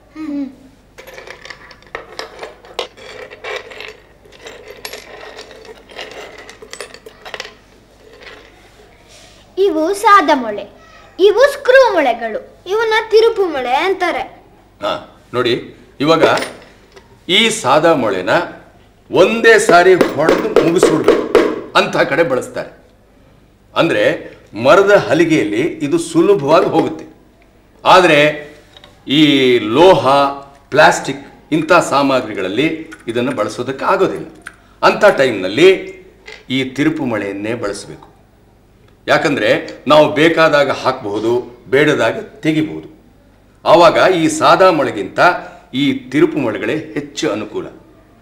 ಇವು ಸಾದ ಮೊಳೆ ಇವು ಸ್ಕ್ರೂ ಮೊಳೆಗಳು ಇವನ್ನ ತಿರುಪು ಮಳೆ ಅಂತಾರೆ ಹಾ ನೋಡಿ ಇವಾಗ ಈ ಸಾದಾ ಮೊಳೆನ ಒಂದೇ ಸಾರಿ ಹೊಡೆದು ಮುಗಿಸ್ಬಿಡ್ಬೇಕು ಅಂಥ ಕಡೆ ಬಳಸ್ತಾರೆ ಅಂದ್ರೆ ಮರದ ಹಲಿಗೆಯಲ್ಲಿ ಇದು ಸುಲಭವಾಗಿ ಹೋಗುತ್ತೆ ಆದರೆ ಈ ಲೋಹ ಪ್ಲಾಸ್ಟಿಕ್ ಇಂಥ ಸಾಮಗ್ರಿಗಳಲ್ಲಿ ಇದನ್ನು ಬಳಸೋದಕ್ಕೆ ಆಗೋದಿಲ್ಲ ಅಂಥ ಟೈಮ್ನಲ್ಲಿ ಈ ತಿರುಪು ಮಳೆಯನ್ನೇ ಬಳಸಬೇಕು ಯಾಕಂದ್ರೆ ನಾವು ಬೇಕಾದಾಗ ಹಾಕಬಹುದು ಬೇಡದಾಗ ತೆಗಿಬಹುದು ಆವಾಗ ಈ ಸಾದಾ ಮಳೆಗಿಂತ ಈ ತಿರುಪು ಮಳೆಗಳೇ ಹೆಚ್ಚು ಅನುಕೂಲ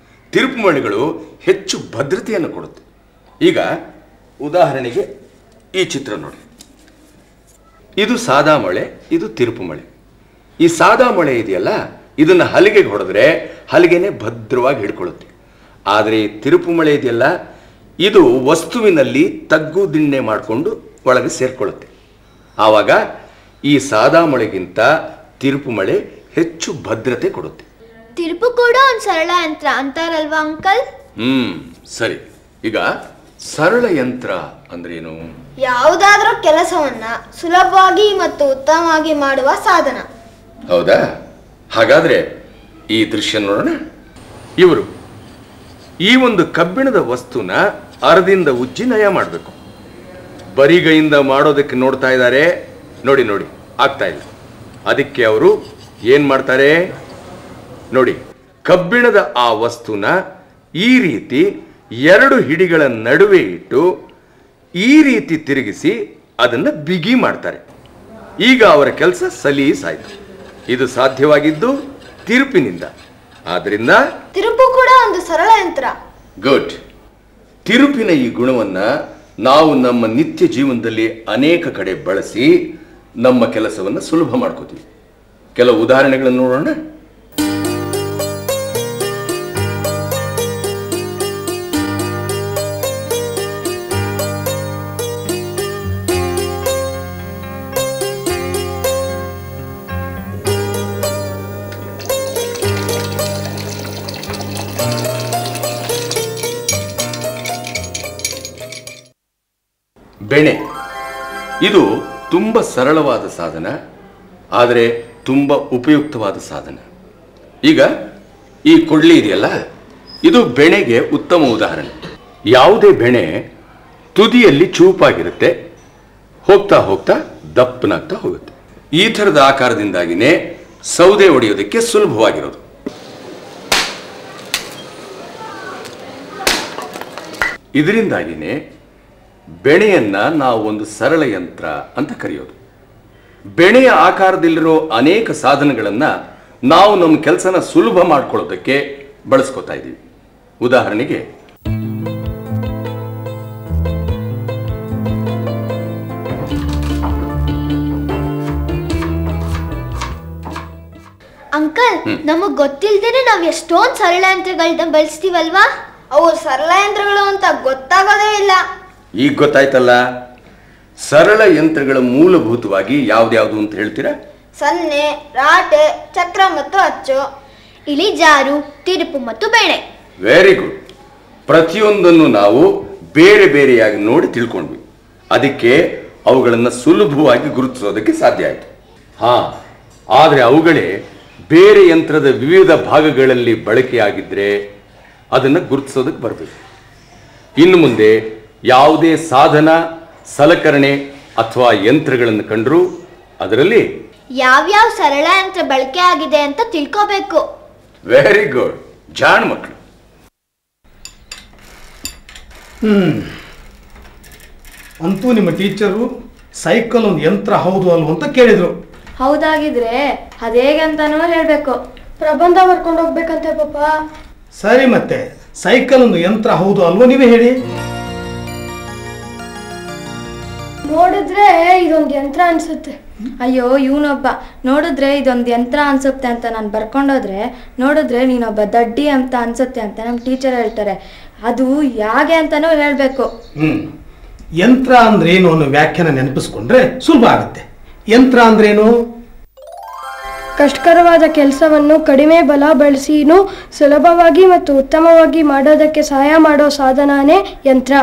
ತಿರುಪು ಮಳೆಗಳು ಹೆಚ್ಚು ಭದ್ರತೆಯನ್ನು ಕೊಡುತ್ತೆ ಈಗ ಉದಾಹರಣೆಗೆ ಈ ಚಿತ್ರ ನೋಡಿ ಇದು ಸಾದಾ ಮಳೆ ಇದು ತಿರುಪು ಮಳೆ ಈ ಸಾದಾ ಮಳೆ ಇದೆಯಲ್ಲ ಇದನ್ನ ಹಲಿಗೆಗೆ ಹೊಡೆದ್ರೆ ಹಲಿಗೆನೆ ಭದ್ರವಾಗಿ ಹಿಡ್ಕೊಳ್ಳುತ್ತೆ ಆದರೆ ಈ ತಿರುಪು ಮಳೆ ಇದೆಯಲ್ಲ ಇದು ವಸ್ತುವಿನಲ್ಲಿ ತಗ್ಗು ದಿಣ್ಣೆ ಮಾಡಿಕೊಂಡು ಒಳಗೆ ಸೇರ್ಕೊಳ್ಳುತ್ತೆ ಆವಾಗ ಈ ಸಾದಾ ಮಳೆಗಿಂತ ತಿರುಪು ಮಳೆ ಹೆಚ್ಚು ಭದ್ರತೆ ಕೊಡುತ್ತೆ ತಿರುಪು ಕೂಡ ಒಂದು ಸರಳ ಯಂತ್ರ ಅಂತಾರಲ್ವಾ ಅಂಕಲ್ ಹ್ಮ್ ಸರಿ ಈಗ ಸರಳ ಯಂತ್ರ ಅಂದ್ರೇನು ಯಾವುದಾದ್ರೂ ಕೆಲಸವನ್ನ ಸುಲಭವಾಗಿ ಮತ್ತು ಉತ್ತಮವಾಗಿ ಮಾಡುವ ಸಾಧನ ಹೌದಾ ಹಾಗಾದ್ರೆ ಈ ದೃಶ್ಯ ನೋಡೋಣ ಇವರು ಈ ಒಂದು ಕಬ್ಬಿಣದ ವಸ್ತುನ ಅರದಿಂದ ಉಜ್ಜಿ ನಯ ಮಾಡಬೇಕು ಬರಿಗೈಯಿಂದ ಮಾಡೋದಕ್ಕೆ ನೋಡ್ತಾ ಇದ್ದಾರೆ ನೋಡಿ ನೋಡಿ ಆಗ್ತಾ ಇಲ್ಲ ಅದಕ್ಕೆ ಅವರು ಏನ್ ಮಾಡ್ತಾರೆ ನೋಡಿ ಕಬ್ಬಿಣದ ಆ ವಸ್ತುನ ಈ ರೀತಿ ಎರಡು ಹಿಡಿಗಳ ನಡುವೆ ಇಟ್ಟು ಈ ರೀತಿ ತಿರುಗಿಸಿ ಅದನ್ನ ಬಿಗಿ ಮಾಡ್ತಾರೆ ಈಗ ಅವರ ಕೆಲಸ ಸಲೀಸಾಯ್ತು ಇದು ಸಾಧ್ಯವಾಗಿದ್ದು ತಿರುಪಿನಿಂದ ಆದ್ರಿಂದ ತಿರುಪು ಕೂಡ ಒಂದು ಸರಳ ಯಂತ್ರ ಗುಡ್ ತಿರುಪಿನ ಈ ಗುಣವನ್ನ ನಾವು ನಮ್ಮ ನಿತ್ಯ ಜೀವನದಲ್ಲಿ ಅನೇಕ ಕಡೆ ಬಳಸಿ ನಮ್ಮ ಕೆಲಸವನ್ನು ಸುಲಭ ಮಾಡ್ಕೋತೀವಿ ಕೆಲವು ಉದಾಹರಣೆಗಳನ್ನು ನೋಡೋಣ ಬೆಣೆ ಇದು ತುಂಬ ಸರಳವಾದ ಸಾಧನ ಆದರೆ ತುಂಬ ಉಪಯುಕ್ತವಾದ ಸಾಧನ ಈಗ ಈ ಕೊಡ್ಲಿ ಇದೆಯಲ್ಲ ಇದು ಬೆಣೆಗೆ ಉತ್ತಮ ಉದಾಹರಣೆ ಯಾವುದೇ ಬೆಣೆ ತುದಿಯಲ್ಲಿ ಚೂಪಾಗಿರುತ್ತೆ ಹೋಗ್ತಾ ಹೋಗ್ತಾ ದಪ್ಪನಾಗ್ತಾ ಹೋಗುತ್ತೆ ಈ ಥರದ ಆಕಾರದಿಂದಾಗಿನೇ ಸೌದೆ ಒಡೆಯೋದಕ್ಕೆ ಸುಲಭವಾಗಿರೋದು ಇದರಿಂದಾಗಿನೇ ಬೆಣೆಯನ್ನ ನಾವು ಒಂದು ಸರಳ ಯಂತ್ರ ಅಂತ ಕರೆಯೋದು ಬೆಣೆಯ ಆಕಾರದಲ್ಲಿರೋ ಅನೇಕ ಸಾಧನಗಳನ್ನ ನಾವು ನಮ್ಮ ಕೆಲಸನ ಸುಲಭ ಮಾಡ್ಕೊಳ್ಳೋದಕ್ಕೆ ಬಳಸ್ಕೊತಾ ಇದ್ದೀವಿ ಉದಾಹರಣೆಗೆ ಅಂಕಲ್ ನಮಗ್ ಗೊತ್ತಿಲ್ದೇನೆ ನಾವ್ ಎಷ್ಟೊಂದ್ ಸರಳ ಯಂತ್ರಗಳನ್ನ ಬಳಸ್ತೀವಲ್ವಾ ಅವು ಸರಳ ಯಂತ್ರಗಳು ಅಂತ ಗೊತ್ತಾಗೋದೇ ಇಲ್ಲ ಈಗ ಗೊತ್ತಾಯ್ತಲ್ಲ ಸರಳ ಯಂತ್ರಗಳ ಮೂಲಭೂತವಾಗಿ ಯಾವ್ದ್ಯಾವ್ದು ಅಂತ ಹೇಳ್ತೀರಾ ಸನ್ನೆ ರಾಟೆ ಚಕ್ರ ಮತ್ತು ಅಚ್ಚು ಇಳಿಜಾರು ತಿರುಪು ಮತ್ತು ಬೆಣೆ ವೆರಿ ಗುಡ್ ಪ್ರತಿಯೊಂದನ್ನು ನಾವು ಬೇರೆ ಬೇರೆಯಾಗಿ ನೋಡಿ ತಿಳ್ಕೊಂಡ್ವಿ ಅದಕ್ಕೆ ಅವುಗಳನ್ನು ಸುಲಭವಾಗಿ ಗುರುತಿಸೋದಕ್ಕೆ ಸಾಧ್ಯ ಆಯಿತು ಹಾ ಆದರೆ ಅವುಗಳೇ ಬೇರೆ ಯಂತ್ರದ ವಿವಿಧ ಭಾಗಗಳಲ್ಲಿ ಬಳಕೆಯಾಗಿದ್ರೆ ಅದನ್ನು ಗುರುತಿಸೋದಕ್ಕೆ ಬರಬೇಕು ಇನ್ನು ಮುಂದೆ ಯಾವುದೇ ಸಾಧನ ಸಲಕರಣೆ ಅಥವಾ ಯಂತ್ರಗಳನ್ನು ಕಂಡರೂ ಅದರಲ್ಲಿ ಯಾವ್ಯಾವ ಸರಳ ಯಂತ್ರ ಬಳಕೆ ಆಗಿದೆ ಅಂತ ತಿಳ್ಕೋಬೇಕು ವೆರಿ ಗುಡ್ ಜಾಣ್ ಮಕ್ಕಳು ಅಂತೂ ನಿಮ್ಮ ಟೀಚರು ಸೈಕಲ್ ಒಂದು ಯಂತ್ರ ಹೌದು ಅಲ್ವ ಅಂತ ಕೇಳಿದ್ರು ಹೌದಾಗಿದ್ರೆ ಅದೇಗೆ ಅಂತಾನೂ ಹೇಳ್ಬೇಕು ಪ್ರಬಂಧ ಬರ್ಕೊಂಡು ಹೋಗ್ಬೇಕಂತೆ ಪಾಪ ಸರಿ ಮತ್ತೆ ಸೈಕಲ್ ಒಂದು ಯಂತ್ರ ಹೌದು ಅಲ್ವೋ ನೀವೇ ಹೇಳಿ ನೋಡಿದ್ರೆ ಇದೊಂದು ಯಂತ್ರ ಅನ್ಸುತ್ತೆ ಅಯ್ಯೋ ಇವನೊಬ್ಬ ನೋಡಿದ್ರೆ ಇದೊಂದು ಯಂತ್ರ ಅನ್ಸುತ್ತೆ ಅಂತ ನಾನು ಬರ್ಕೊಂಡೋದ್ರೆ ನೋಡಿದ್ರೆ ನೀನೊಬ್ಬ ದಡ್ಡಿ ಅಂತ ಅನ್ಸುತ್ತೆ ಅಂತ ನಮ್ಮ ಟೀಚರ್ ಹೇಳ್ತಾರೆ ಅದು ಯಾಗೆ ಅಂತಾನೂ ಹೇಳ್ಬೇಕು ಹ್ಮ್ ಯಂತ್ರ ಅಂದ್ರೇನು ಅನ್ನೋ ವ್ಯಾಖ್ಯಾನ ನೆನಪಿಸ್ಕೊಂಡ್ರೆ ಸುಲಭ ಆಗುತ್ತೆ ಯಂತ್ರ ಅಂದ್ರೇನು ಕಷ್ಟಕರವಾದ ಕೆಲಸವನ್ನು ಕಡಿಮೆ ಬಲ ಬಳಸಿನೂ ಸುಲಭವಾಗಿ ಮತ್ತು ಉತ್ತಮವಾಗಿ ಮಾಡೋದಕ್ಕೆ ಸಹಾಯ ಮಾಡೋ ಸಾಧನನೇ ಯಂತ್ರ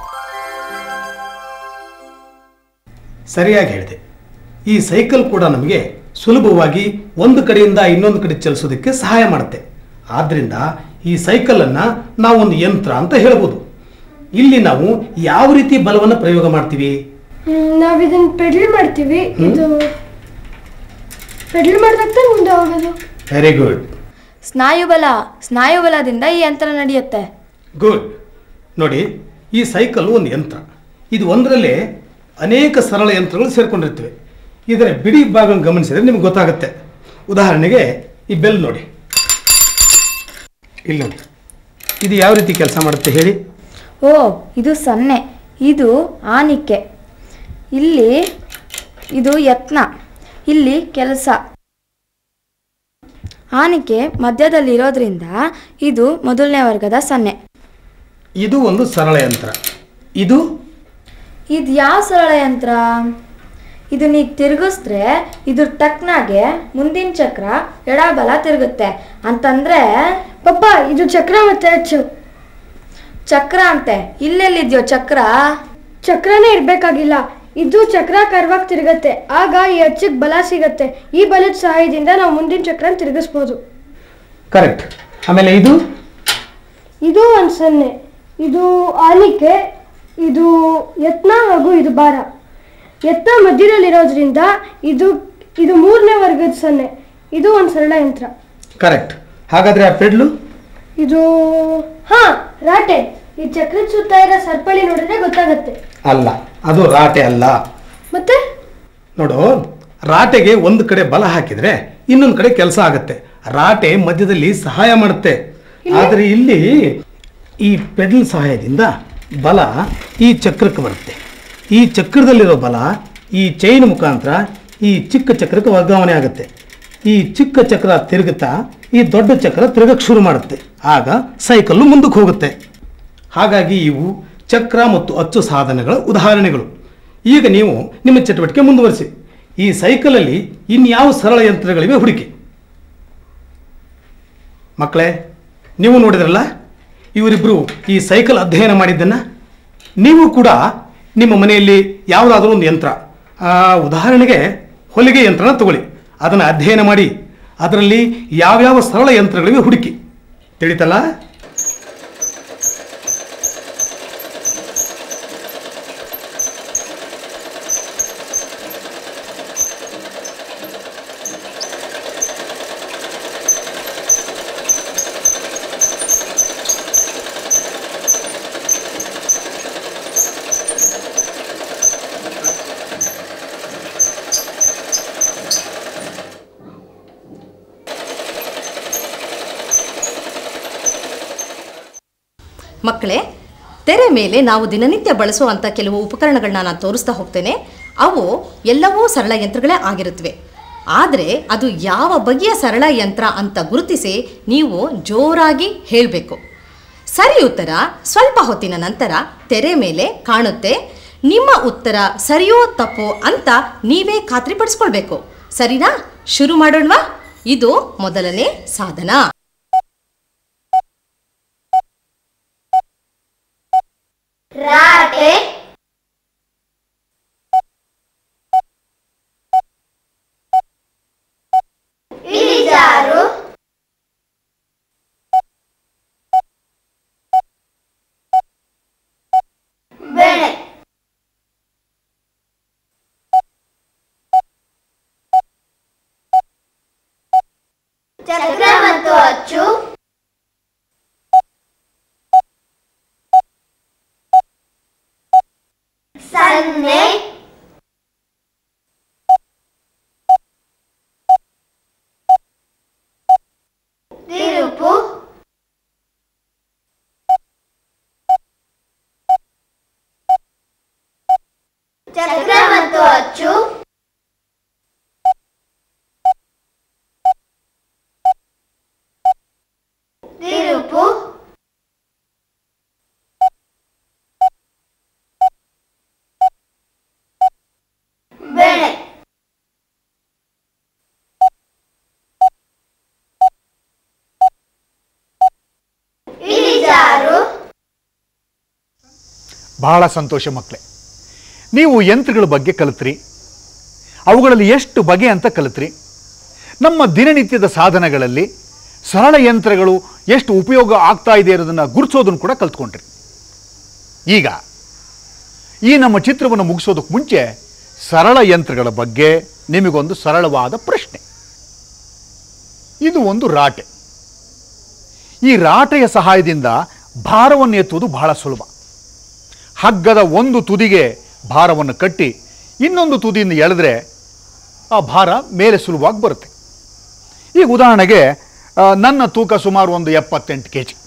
ಸರಿಯಾಗಿ ಹೇಳಿದೆ ಈ ಸೈಕಲ್ ಕೂಡ ನಮಗೆ ಸುಲಭವಾಗಿ ಒಂದು ಕಡೆಯಿಂದ ಇನ್ನೊಂದು ಕಡೆ ಚಲಿಸೋದಕ್ಕೆ ಸಹಾಯ ಮಾಡುತ್ತೆ ಆದ್ರಿಂದ ಈ ಸೈಕಲನ್ನು ನಾವು ಒಂದು ಯಂತ್ರ ಅಂತ ಹೇಳ್ಬೋದು ಇಲ್ಲಿ ನಾವು ಯಾವ ರೀತಿ ಬಲವನ್ನು ಪ್ರಯೋಗ ಮಾಡ್ತೀವಿ ನಾವು ಇದನ್ನ ಪೆಡ್ಲ್ ಮಾಡ್ತೀವಿ ಇದು ಪೆಡ್ಲ್ ಮಾಡಿದಾಗ ತಾನೇ ಮುಂದೆ ಹೋಗೋದು ವೆರಿ ಗುಡ್ ಸ್ನಾಯುಬಲ ಸ್ನಾಯುಬಲದಿಂದ ಈ ಯಂತ್ರ ನಡೆಯುತ್ತೆ ಗುಡ್ ನೋಡಿ ಈ ಸೈಕಲ್ ಒಂದು ಯಂತ್ರ ಇದು ಒಂದರಲ್ಲೇ ಅನೇಕ ಸರಳ ಯಂತ್ರಗಳು ಸೇರ್ಕೊಂಡಿರ್ತವೆ ಇದರ ಬಿಡಿ ಭಾಗ ಗಮನಿಸಿದರೆ ನಿಮ್ಗೆ ಗೊತ್ತಾಗುತ್ತೆ ಉದಾಹರಣೆಗೆ ಈ ಬೆಲ್ ನೋಡಿ ಇಲ್ಲಿ ನೋಡಿ ಇದು ಯಾವ ರೀತಿ ಕೆಲಸ ಮಾಡುತ್ತೆ ಹೇಳಿ ಓ ಇದು ಸೊನ್ನೆ ಇದು ಆನಿಕೆ ಇಲ್ಲಿ ಇದು ಯತ್ನ ಇಲ್ಲಿ ಕೆಲಸ ಆನಿಕೆ ಮಧ್ಯದಲ್ಲಿರೋದ್ರಿಂದ ಇದು ಮೊದಲನೇ ವರ್ಗದ ಸನ್ನೆ ಇದು ಒಂದು ಸರಳ ಯಂತ್ರ ಇದು ಇದು ಯಾವ ಸರಳ ಯಂತ್ರ ಇದು ನೀ ತಿರುಗಿಸಿದ್ರೆ ಇದು ಟಕ್ನಾಗೆ ಮುಂದಿನ ಚಕ್ರ ಎಡಬಲ ತಿರುಗುತ್ತೆ ಅಂತಂದ್ರೆ ಪಪ್ಪ ಇದು ಚಕ್ರ ಮತ್ತೆ ಅಚ್ಚು ಚಕ್ರ ಅಂತೆ ಇಲ್ಲೆಲ್ಲಿದ್ಯೋ ಚಕ್ರ ಚಕ್ರನೇ ಇರ್ಬೇಕಾಗಿಲ್ಲ ಇದು ಚಕ್ರಾಕಾರವಾಗಿ ತಿರುಗತ್ತೆ ಆಗ ಈ ಅಚ್ಚಿಗೆ ಬಲ ಸಿಗತ್ತೆ ಈ ಬಲದ ಸಹಾಯದಿಂದ ನಾವು ಮುಂದಿನ ಚಕ್ರನ ತಿರುಗಿಸ್ಬೋದು ಕರೆಕ್ಟ್ ಆಮೇಲೆ ಇದು ಇದು ಒಂದು ಸನ್ನೆ ಇದು ಆನಿಕೆ ಇದು ಯತ್ನ ಹಾಗೂ ಇದು ಭಾರ ಯತ್ನ ಮಧ್ಯದಲ್ಲಿರೋದ್ರಿಂದ ಇದು ಇದು ಮೂರನೇ ವರ್ಗದ ಸನ್ನೆ ಇದು ಒಂದು ಸರಳ ಯಂತ್ರ ಕರೆಕ್ಟ್ ಹಾಗಾದ್ರೆ ಆ ಪೆಡ್ಲು ಇದು ಹಾ ರಾಟೆ ಈ ಚಕ್ರದ ಸುತ್ತ ಇರೋ ಸರ್ಪಳಿ ನೋಡಿದ್ರೆ ಗೊತ್ತಾಗತ್ತೆ ಅಲ್ಲ ಅದು ರಾಟೆ ಅಲ್ಲ ಮತ್ತೆ ನೋಡು ರಾಟೆಗೆ ಒಂದು ಕಡೆ ಬಲ ಹಾಕಿದ್ರೆ ಇನ್ನೊಂದು ಕಡೆ ಕೆಲಸ ಆಗುತ್ತೆ ರಾಟೆ ಮಧ್ಯದಲ್ಲಿ ಸಹಾಯ ಮಾಡುತ್ತೆ ಆದರೆ ಇಲ್ಲಿ ಈ ಪೆಡಲ್ ಸಹಾಯದಿಂದ ಬಲ ಈ ಚಕ್ರಕ್ಕೆ ಬರುತ್ತೆ ಈ ಚಕ್ರದಲ್ಲಿರೋ ಬಲ ಈ ಚೈನ್ ಮುಖಾಂತರ ಈ ಚಿಕ್ಕ ಚಕ್ರಕ್ಕೆ ವರ್ಗಾವಣೆ ಆಗುತ್ತೆ ಈ ಚಿಕ್ಕ ಚಕ್ರ ತಿರುಗುತ್ತಾ ಈ ದೊಡ್ಡ ಚಕ್ರ ತಿರುಗಕ್ಕೆ ಶುರು ಮಾಡುತ್ತೆ ಆಗ ಸೈಕಲ್ಲು ಮುಂದಕ್ಕೆ ಹೋಗುತ್ತೆ ಹಾಗಾಗಿ ಇವು ಚಕ್ರ ಮತ್ತು ಅಚ್ಚು ಸಾಧನಗಳ ಉದಾಹರಣೆಗಳು ಈಗ ನೀವು ನಿಮ್ಮ ಚಟುವಟಿಕೆ ಮುಂದುವರಿಸಿ ಈ ಸೈಕಲಲ್ಲಿ ಇನ್ಯಾವ ಸರಳ ಯಂತ್ರಗಳಿವೆ ಹುಡುಕಿ ಮಕ್ಕಳೇ ನೀವು ನೋಡಿದ್ರಲ್ಲ ಇವರಿಬ್ಬರು ಈ ಸೈಕಲ್ ಅಧ್ಯಯನ ಮಾಡಿದ್ದನ್ನು ನೀವು ಕೂಡ ನಿಮ್ಮ ಮನೆಯಲ್ಲಿ ಯಾವುದಾದ್ರೂ ಒಂದು ಯಂತ್ರ ಆ, ಉದಾಹರಣೆಗೆ ಹೊಲಿಗೆ ಯಂತ್ರನ ತಗೊಳ್ಳಿ ಅದನ್ನು ಅಧ್ಯಯನ ಮಾಡಿ ಅದರಲ್ಲಿ ಯಾವ್ಯಾವ ಸರಳ ಯಂತ್ರಗಳಿವೆ ಹುಡುಕಿ ತಿಳಿತಲ್ಲ ಮಕ್ಕಳೇ ತೆರೆ ಮೇಲೆ ನಾವು ದಿನನಿತ್ಯ ಬಳಸುವಂಥ ಕೆಲವು ಉಪಕರಣಗಳನ್ನ ನಾನು ತೋರಿಸ್ತಾ ಹೋಗ್ತೇನೆ ಅವು ಎಲ್ಲವೂ ಸರಳ ಯಂತ್ರಗಳೇ ಆಗಿರುತ್ತವೆ ಆದರೆ ಅದು ಯಾವ ಬಗೆಯ ಸರಳ ಯಂತ್ರ ಅಂತ ಗುರುತಿಸಿ ನೀವು ಜೋರಾಗಿ ಹೇಳಬೇಕು ಸರಿ ಉತ್ತರ ಸ್ವಲ್ಪ ಹೊತ್ತಿನ ನಂತರ ತೆರೆ ಮೇಲೆ ಕಾಣುತ್ತೆ ನಿಮ್ಮ ಉತ್ತರ ಸರಿಯೋ ತಪ್ಪೋ ಅಂತ ನೀವೇ ಖಾತ್ರಿಪಡಿಸ್ಕೊಳ್ಬೇಕು ಸರಿನಾ ಶುರು ಮಾಡೋಣವಾ ಇದು ಮೊದಲನೇ ಸಾಧನ ರಾಟೆ ಇಳಿಜಾರು ಬೆಳೆ ಚಕ್ರ ಮತ್ತು ಅಚ್ಚು ಸನ್ನೆ ತಿರುಪು ಚಕ್ರ ಮತ್ತು ಅಚ್ಚು ತಿರುಪು ಬೆಳೆ ಇಳಿಜಾರು ಬಹಳ ಸಂತೋಷ ಮಕ್ಕಳೇ ನೀವು ಯಂತ್ರಗಳ ಬಗ್ಗೆ ಕಲಿತ್ರಿ ಅವುಗಳಲ್ಲಿ ಎಷ್ಟು ಬಗೆ ಅಂತ ಕಲಿತ್ರಿ ನಮ್ಮ ದಿನನಿತ್ಯದ ಸಾಧನಗಳಲ್ಲಿ ಸರಳ ಯಂತ್ರಗಳು ಎಷ್ಟು ಉಪಯೋಗ ಆಗ್ತಾ ಇದೆ ಅನ್ನೋದನ್ನು ಗುರುತಿಸೋದನ್ನು ಕೂಡ ಕಲ್ತ್ಕೊಂಡ್ರಿ ಈಗ ಈ ನಮ್ಮ ಚಿತ್ರವನ್ನು ಮುಗಿಸೋದಕ್ಕೆ ಮುಂಚೆ ಸರಳ ಯಂತ್ರಗಳ ಬಗ್ಗೆ ನಿಮಗೊಂದು ಸರಳವಾದ ಪ್ರಶ್ನೆ ಇದು ಒಂದು ರಾಟೆ ಈ ರಾಟೆಯ ಸಹಾಯದಿಂದ ಭಾರವನ್ನು ಎತ್ತುವುದು ಬಹಳ ಸುಲಭ ಹಗ್ಗದ ಒಂದು ತುದಿಗೆ ಭಾರವನ್ನು ಕಟ್ಟಿ ಇನ್ನೊಂದು ತುದಿಯಿಂದ ಎಳೆದ್ರೆ ಆ ಭಾರ ಮೇಲೆ ಸುಲಭವಾಗಿ ಬರುತ್ತೆ ಈಗ ಉದಾಹರಣೆಗೆ ಆ, ನನ್ನ ತೂಕ ಸುಮಾರು ಒಂದು ಎಪ್ಪತ್ತೆಂಟು ಕೆ ಜಿ